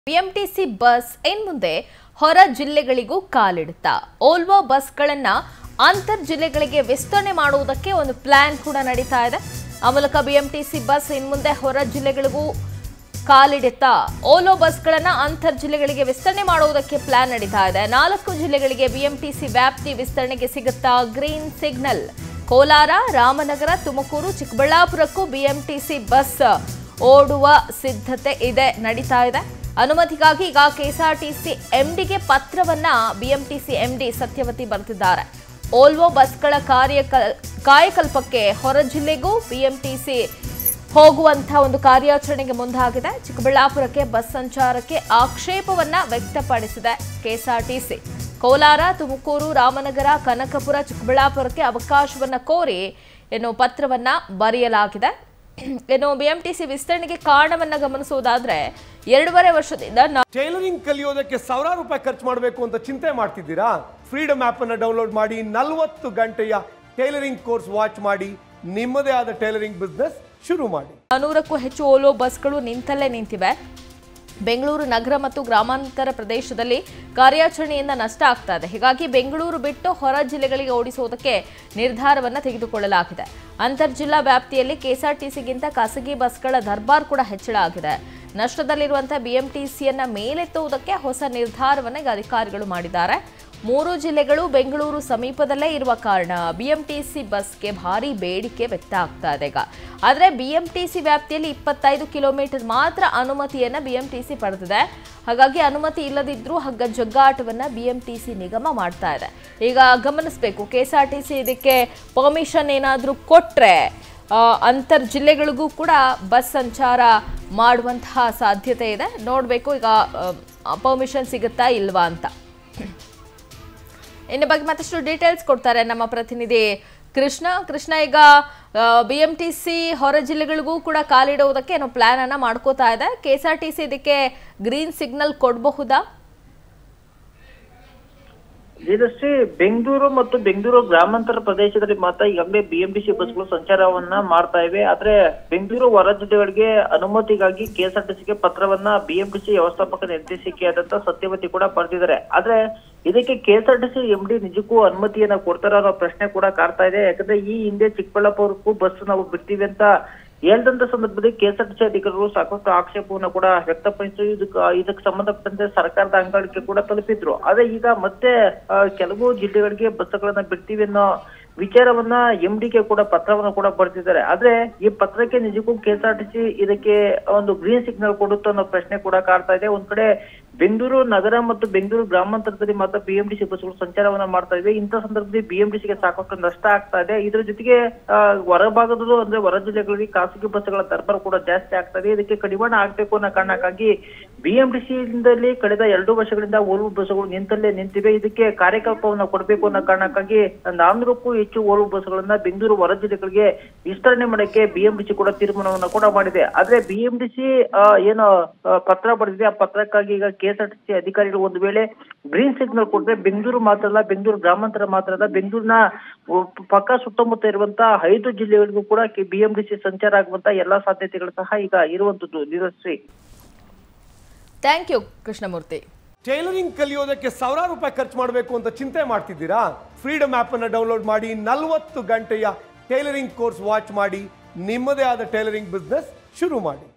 BMTC bus ಇನ್ಮುಂದೆ ಹೊರ ಜಿಲ್ಲೆಗಳಿಗೂ ಕಾಲಿಡುತ್ತಾ ಓಲ್ವೋ ಬಸ್ಗಳನ್ನ ಅಂತರ್ ಜಿಲ್ಲೆಗಳಿಗೆ ವಿಸ್ತರಣೆ ಮಾಡುವುದಕ್ಕೆ ಒಂದು ಪ್ಲಾನ್ ಕೂಡ ನಡೀತಾ ಇದೆ ಆ ಮೂಲಕ ಬಿಎಂಟಿಸಿ ಬಸ್ ಇನ್ಮುಂದೆ ಹೊರ ಜಿಲ್ಲೆಗಳಿಗೂ ಕಾಲಿಡುತ್ತಾ ಓಲೋ ಬಸ್ಗಳನ್ನ ಅಂತರ್ ಜಿಲ್ಲೆಗಳಿಗೆ ವಿಸ್ತರಣೆ ಮಾಡುವುದಕ್ಕೆ ಪ್ಲಾನ್ ನಡೀತಾ ಇದೆ ನಾಲ್ಕು ಜಿಲ್ಲೆಗಳಿಗೆ ಬಿಎಂಟಿಸಿ ವ್ಯಾಪ್ತಿ ವಿಸ್ತರಣೆಗೆ ಸಿಗುತ್ತಾ ಗ್ರೀನ್ ಸಿಗ್ನಲ್ ಕೋಲಾರ ರಾಮನಗರ ತುಮಕೂರು ಚಿಕ್ಕಬಳ್ಳಾಪುರಕ್ಕೂ ಬಿಎಂಟಿಸಿ ಬಸ್ ಓಡುವ ಸಿದ್ಧತೆ ಇದೆ ನಡೀತಾ ಇದೆ ಅನುಮತಿಗಾಗಿ ಈಗ ಕೆಎಸ್ಆರ್ಟಿಸಿ ಎಂಡಿಗೆ ಪತ್ರವನ್ನ ಬಿಎಂಟಿಸಿ ಎಂಡಿ ಸತ್ಯವತಿ ಬರೆದಿದ್ದಾರೆ ಓಲ್ವೋ ಬಸ್ಗಳ ಕಾರ್ಯ ಕಾಯಕಲ್ಪಕ್ಕೆ ಹೊರ ಜಿಲ್ಲೆಗೂ ಬಿಎಂಟಿಸಿ ಹೋಗುವಂತಹ ಒಂದು ಕಾರ್ಯಾಚರಣೆಗೆ ಮುಂದಾಗಿದೆ ಚಿಕ್ಕಬಳ್ಳಾಪುರಕ್ಕೆ ಬಸ್ ಸಂಚಾರಕ್ಕೆ ಆಕ್ಷೇಪವನ್ನ ವ್ಯಕ್ತಪಡಿಸಿದೆ ಕೆಎಸ್ಆರ್ಟಿಸಿ ಕೋಲಾರ ತುಮಕೂರು ರಾಮನಗರ ಕನಕಪುರ ಚಿಕ್ಕಬಳ್ಳಾಪುರಕ್ಕೆ ಅವಕಾಶವನ್ನ ಕೋರಿ ಏನು ಪತ್ರವನ್ನ ಬರೆಯಲಾಗಿದೆ ಏನು ಬಿಎಂಟಿಸಿ ವಿಸ್ತರಣೆಗೆ ಕಾರಣವನ್ನ ಗಮನಿಸುವುದಾದ್ರೆ ಎರಡೂವರೆ ವರ್ಷದಿಂದ ನಾ- ಟೈಲರಿಂಗ್ ಕಲಿಯೋದಕ್ಕೆ ಸಾವಿರಾರು ರೂಪಾಯಿ ಖರ್ಚು ಮಾಡಬೇಕು ಅಂತ ಚಿಂತೆ ಮಾಡ್ತಿದ್ದೀರಾ ಫ್ರೀಡಮ್ ಆಪ್ ಅನ್ನು ಡೌನ್ಲೋಡ್ ಮಾಡಿ ನಲವತ್ತು ಗಂಟೆಯ ಟೈಲರಿಂಗ್ ಕೋರ್ಸ್ ವಾಚ್ ಮಾಡಿ ನಿಮ್ಮದೇ ಆದ ಟೈಲರಿಂಗ್ ಬಿಸ್ನೆಸ್ ಶುರು ಮಾಡಿ ನಾನೂರಕ್ಕೂ ಹೆಚ್ಚು ಓಲೋ ಬಸ್ಗಳು ನಿಂತಲ್ಲೇ ನಿಂತಿವೆ ಬೆಂಗಳೂರು ನಗರ ಮತ್ತು ಗ್ರಾಮಾಂತರ ಪ್ರದೇಶದಲ್ಲಿ ಕಾರ್ಯಾಚರಣೆಯಿಂದ ನಷ್ಟ ಆಗ್ತಾ ಇದೆ ಹೀಗಾಗಿ ಬೆಂಗಳೂರು ಬಿಟ್ಟು ಹೊರ ಜಿಲ್ಲೆಗಳಿಗೆ ಓಡಿಸುವುದಕ್ಕೆ ನಿರ್ಧಾರವನ್ನ ತೆಗೆದುಕೊಳ್ಳಲಾಗಿದೆ ಅಂತರ್ ಜಿಲ್ಲಾ ವ್ಯಾಪ್ತಿಯಲ್ಲಿ ಕೆಎಸ್ಆರ್ಟಿಸಿಗಿಂತ ಖಾಸಗಿ ಬಸ್ಗಳ ದರ್ಬಾರ್ ಕೂಡ ಹೆಚ್ಚಳ ಆಗಿದೆ ನಷ್ಟದಲ್ಲಿರುವಂತಹ ಬಿಎಂಟಿಸಿಯನ್ನ ಮೇಲೆತ್ತುವುದಕ್ಕೆ ಹೊಸ ನಿರ್ಧಾರವನ್ನ ಈಗ ಅಧಿಕಾರಿಗಳು ಮಾಡಿದ್ದಾರೆ ಮೂರು ಜಿಲ್ಲೆಗಳು ಬೆಂಗಳೂರು ಸಮೀಪದಲ್ಲೇ ಇರುವ ಕಾರಣ ಬಿಎಂಟಿಸಿ ಬಸ್ಗೆ ಭಾರಿ ಬೇಡಿಕೆ ವ್ಯಕ್ತ ಆಗ್ತಾ ಇದೆ ಈಗ ಆದರೆ ಬಿಎಂಟಿಸಿ ವ್ಯಾಪ್ತಿಯಲ್ಲಿ ಇಪ್ಪತ್ತೈದು ಕಿಲೋಮೀಟರ್ ಮಾತ್ರ ಅನುಮತಿಯನ್ನ ಬಿಎಂಟಿಸಿ ಪಡೆದಿದೆ ಹಾಗಾಗಿ ಅನುಮತಿ ಇಲ್ಲದಿದ್ರೂ ಹಗ್ಗ ಜಗ್ಗಾಟವನ್ನ ಬಿಎಂಟಿಸಿ ನಿಗಮ ಮಾಡ್ತಾ ಇದೆ ಈಗ ಗಮನಿಸಬೇಕು ಕೆಎಸ್ಆರ್ಟಿಸಿ ಇದಕ್ಕೆ ಪರ್ಮಿಷನ್ ಏನಾದರೂ ಕೊಟ್ರೆ ಆ, ಅಂತರ್ ಜಿಲ್ಲೆಗಳಿಗೂ ಕೂಡ ಬಸ್ ಸಂಚಾರ ಮಾಡುವಂತಹ ಸಾಧ್ಯತೆ ಇದೆ ನೋಡಬೇಕು ಈಗ ಪರ್ಮಿಷನ್ ಸಿಗುತ್ತಾ ಇಲ್ವಾ ಅಂತ ಇನ್ನು ಬಗ್ಗೆ ಮತ್ತಷ್ಟು ಡೀಟೇಲ್ಸ್ ಕೊಡ್ತಾರೆ ನಮ್ಮ ಪ್ರತಿನಿಧಿ ಕೃಷ್ಣ ಕೃಷ್ಣ ಈಗ ಬಿ ಎಂ ಟಿ ಸಿ ಹೊರ ಜಿಲ್ಲೆಗಳಿಗೂ ಕೂಡ ಕಾಲಿಡುವುದಕ್ಕೆ ಏನೋ ಪ್ಲಾನ್ ಅನ್ನ ಮಾಡ್ಕೋತಾ ಇದೆ K S R T C ಇದಕ್ಕೆ ಗ್ರೀನ್ ಸಿಗ್ನಲ್ ಕೊಡಬಹುದಾ ಇದಷ್ಟೇ ಬೆಂಗಳೂರು ಮತ್ತು ಬೆಂಗಳೂರು ಗ್ರಾಮಾಂತರ ಪ್ರದೇಶದಲ್ಲಿ ಮಾತ್ರ ಈಗಾಗಲೇ ಬಿಎಂಟಿಸಿ ಬಸ್ಗಳು ಸಂಚಾರವನ್ನ ಮಾಡ್ತಾ ಇವೆ ಆದ್ರೆ ಬೆಂಗಳೂರು ಹೊರ ಜಿಲ್ಲೆಗಳಿಗೆ ಅನುಮತಿಗಾಗಿ ಕೆಎಸ್ಆರ್ಟಿಸಿಗೆ ಪತ್ರವನ್ನ ಬಿಎಂಟಿಸಿ ವ್ಯವಸ್ಥಾಪಕ ನಿರ್ದೇಶಕಿಯಾದಂತ ಸತ್ಯವತಿ ಕೂಡ ಬರೆದಿದ್ದಾರೆ ಆದ್ರೆ ಇದಕ್ಕೆ ಕೆಎಸ್ಆರ್ಟಿಸಿ ಎಂಡಿ ನಿಜಕ್ಕೂ ಅನುಮತಿಯನ್ನ ಕೊಡ್ತಾರ ಅನ್ನೋ ಪ್ರಶ್ನೆ ಕೂಡ ಕಾಡ್ತಾ ಇದೆ ಯಾಕಂದ್ರೆ ಈ ಹಿಂದೆ ಚಿಕ್ಕಬಳ್ಳಾಪುರಕ್ಕೂ ಬಸ್ ನಾವು ಬಿಡ್ತೀವಿ ಅಂತ ಹೇಳ್ದಂತ ಸಂದರ್ಭದಲ್ಲಿ ಕೆಎಸ್ಆರ್ಟಿಸಿ ಅಧಿಕಾರಿಗಳು ಸಾಕಷ್ಟು ಆಕ್ಷೇಪವನ್ನು ಕೂಡ ವ್ಯಕ್ತಪಡಿಸಿ ಇದಕ್ಕೆ ಇದಕ್ಕೆ ಸಂಬಂಧಪಟ್ಟಂತೆ ಸರ್ಕಾರದ ಅಂಗಡಿಕೆ ಕೂಡ ತಲುಪಿದ್ರು ಆದ್ರೆ ಈಗ ಮತ್ತೆ ಆ, ಕೆಲವು ಜಿಲ್ಲೆಗಳಿಗೆ ಬಸ್ಗಳನ್ನ ಬಿಡ್ತೀವಿ ಅನ್ನೋ ವಿಚಾರವನ್ನ ಎಂ ಡಿಗೆ ಕೂಡ ಪತ್ರವನ್ನು ಕೂಡ ಬರೆದಿದ್ದಾರೆ ಆದ್ರೆ ಈ ಪತ್ರಕ್ಕೆ ನಿಜಕ್ಕೂ ಕೆಎಸ್ಆರ್ಟಿಸಿ ಇದಕ್ಕೆ ಒಂದು ಗ್ರೀನ್ ಸಿಗ್ನಲ್ ಕೊಡುತ್ತೋ ಅನ್ನೋ ಪ್ರಶ್ನೆ ಕೂಡ ಕಾಡ್ತಾ ಇದೆ ಒಂದ್ ಕಡೆ ಬೆಂಗಳೂರು ನಗರ ಮತ್ತು ಬೆಂಗಳೂರು ಗ್ರಾಮಾಂತರದಲ್ಲಿ ಮಾತ್ರ ಬಿಎಂಟಿಸಿ ಬಸ್ಗಳು ಸಂಚಾರವನ್ನ ಮಾಡ್ತಾ ಇವೆ ಇಂಥ ಸಂದರ್ಭದಲ್ಲಿ ಬಿಎಂಟಿಸಿಗೆ ಸಾಕಷ್ಟು ನಷ್ಟ ಆಗ್ತಾ ಇದೆ ಇದ್ರ ಜೊತೆಗೆ ಆ, ಹೊರಭಾಗದಲ್ಲೂ ಅಂದ್ರೆ ಹೊರ ಜಿಲ್ಲೆಗಳಿಗೆ ಖಾಸಗಿ ಬಸ್ಗಳ ದರ್ಬಾರ್ ಕೂಡ ಜಾಸ್ತಿ ಆಗ್ತಾ ಇದೆ ಇದಕ್ಕೆ ಕಡಿವಾಣ ಆಗ್ಬೇಕು ಅನ್ನೋ ಕಾರಣಕ್ಕಾಗಿ ಬಿಎಂಟಿಸಿ ಯಿಂದಲೇ ಕಳೆದ ಎರಡು ವರ್ಷಗಳಿಂದ ಓಲ್ವೋ ಬಸ್ಗಳು ನಿಂತಲ್ಲೇ ನಿಂತಿವೆ ಇದಕ್ಕೆ ಕಾರ್ಯಕಲ್ಪವನ್ನ ಕೊಡಬೇಕು ಅನ್ನೋ ಕಾರಣಕ್ಕಾಗಿ ನಾನ್ನೂರಕ್ಕೂ ಹೆಚ್ಚು ಓಲ್ವೋ ಬಸ್ಗಳನ್ನ ಬೆಂಗಳೂರು ಹೊರ ಜಿಲ್ಲೆಗಳಿಗೆ ವಿಸ್ತರಣೆ ಮಾಡಕ್ಕೆ ಬಿಎಂಟಿಸಿ ಕೂಡ ತೀರ್ಮಾನವನ್ನ ಕೂಡ ಮಾಡಿದೆ ಆದ್ರೆ ಬಿಎಂಟಿಸಿ ಏನು ಆ, ಪತ್ರ ಬರೆದಿದೆ ಆ ಪತ್ರಕ್ಕಾಗಿ ಈಗ ಕೆಎಸ್ಆರ್ಟಿಸಿ ಅಧಿಕಾರಿಗಳು ಒಂದು ವೇಳೆ ಗ್ರೀನ್ ಸಿಗ್ನಲ್ ಕೊಟ್ರೆ ಬೆಂಗಳೂರು ಮಾತ್ರ ಅಲ್ಲ ಬೆಂಗಳೂರು ಗ್ರಾಮಾಂತರ ಮಾತ್ರ ಅಲ್ಲ ಬೆಂಗಳೂರಿನ ಪಕ್ಕ ಸುತ್ತಮುತ್ತ ಇರುವಂತ ಐದು ಜಿಲ್ಲೆಗಳಿಗೂ ಕೂಡ ಬಿಎಂಟಿಸಿ ಸಂಚಾರ ಆಗುವಂತ ಎಲ್ಲಾ ಸಾಧ್ಯತೆಗಳು ಸಹ ಈಗ ಇರುವಂತದ್ದು ನೀರಶ್ರೀ ಥ್ಯಾಂಕ್ ಯು ಕೃಷ್ಣಮೂರ್ತಿ ಟೈಲರಿಂಗ್ ಕಲಿಯೋದಕ್ಕೆ ಸಾವಿರಾರು ರೂಪಾಯಿ ಖರ್ಚು ಮಾಡಬೇಕು ಅಂತ ಚಿಂತೆ ಮಾಡ್ತಿದ್ದೀರಾ ಫ್ರೀಡಮ್ ಆಪ್ ಅನ್ನು ಡೌನ್ಲೋಡ್ ಮಾಡಿ ನಲವತ್ತು ಗಂಟೆಯ ಟೈಲರಿಂಗ್ ಕೋರ್ಸ್ ವಾಚ್ ಮಾಡಿ ನಿಮ್ಮದೇ ಆದ ಟೈಲರಿಂಗ್ ಬಿಸ್ನೆಸ್ ಶುರು ಮಾಡಿ